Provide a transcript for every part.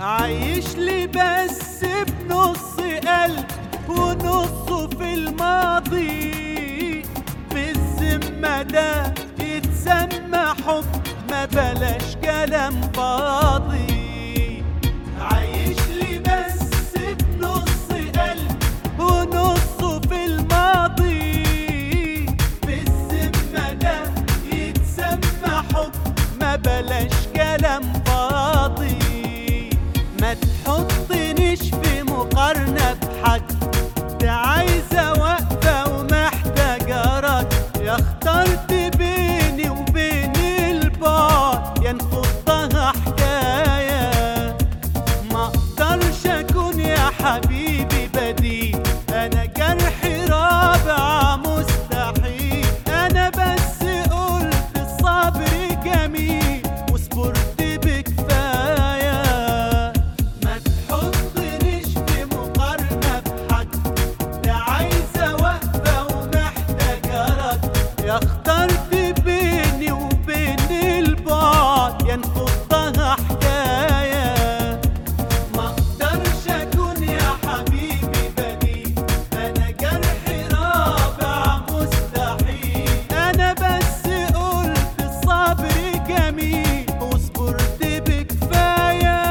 عايش لي بس بنص قلب ونصه في الماضي بالذمة ده يتسمى حب ما بلاش كلام فاضي عايش لي بس بنص قلب ونصه في الماضي بالذمة ده يتسمى حب ما بلاش كلام فاضي ما تحطنيش في مقارنة بحد ده عايزة وقفة ومحتاجة رد يا اخترت بيني وبين البعد يا نخضها حكاية ما اقدرش اكون يا حبيبي بديل انا جرحي رابع مستحيل انا بس قلت الصبر جميل وصبرت بكفايه ما تحطنيش في مقارنه بحد ده عايزه وقفه ومحتاجه رد يا اخترت بيني وبين البعد يا نخضها حكايه ما اقدرش اكون يا حبيبي بديل انا جرحي رابع مستحيل انا بس قلت الصبر جميل وصبرت بكفايه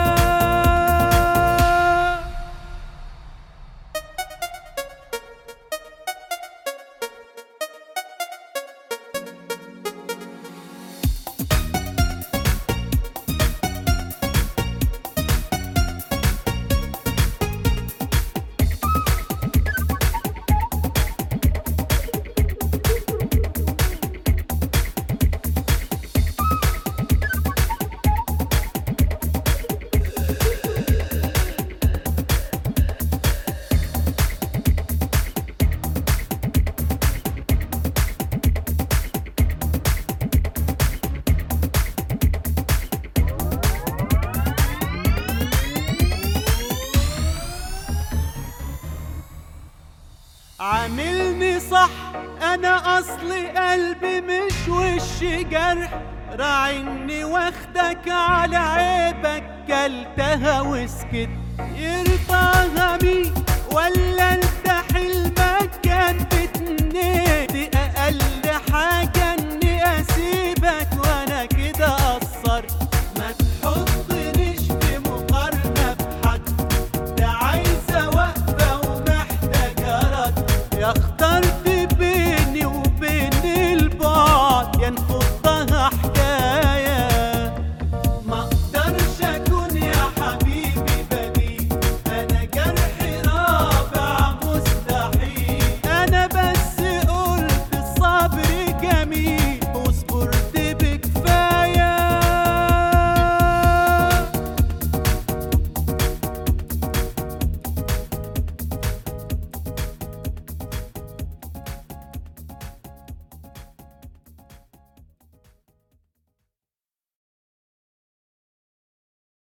عاملني صح انا اصلي قلبي مش وش جرح راعني واخدك على عيبك كلتها وسكت يرضاها مين ولا انت